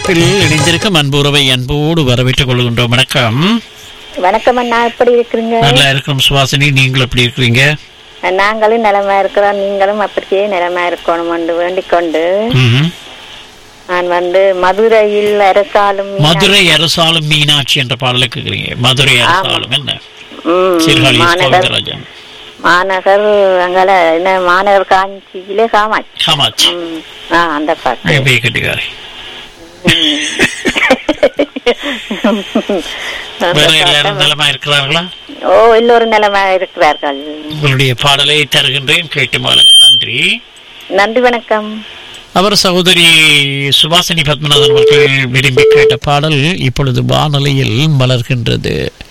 அழைப்பில் இணைந்திருக்கும் அன்புறவை அன்போடு வரவேற்றுக் கொள்கின்றோம் வணக்கம் வணக்கம் அண்ணா எப்படி இருக்கிறீங்க நல்லா இருக்கிறோம் சுவாசினி நீங்கள் எப்படி இருக்கிறீங்க நாங்களும் நலமா இருக்கிறோம் நீங்களும் அப்படியே நலமா இருக்கணும் என்று வேண்டிக் கொண்டு ம்ஹும். நான் வந்து மதுரையில் அரசாலும் மதுரை அரசாலும் மீனாட்சி என்ற பாடலை கேட்கிறீங்க மதுரை அரசாலும் என்ன ம், சீர்காழி மாநகர் சௌந்தரராஜன் மாநகர் அங்கால என்ன மாநகர் காஞ்சியிலே காமாட்சி காமாட்சி ம், ஆ அந்த பாட்டு எப்படி கட்டிக்காரி அந்த வேற எல்லாரும் பாட்டை- நலமா இருக்கிறார்களா ஓ எல்லோரும் நலமா இருக்கிறார்கள் உங்களுடைய பாடலை தருகின்றேன் கேட்டு மாளுங்க நன்றி நன்றி வணக்கம் அவர் சகோதரி சுபாசினி பத்மநாதன் அவர்கள் விரும்பி கேட்ட பாடல் இப்பொழுது வானொலியில் மலர்கின்றது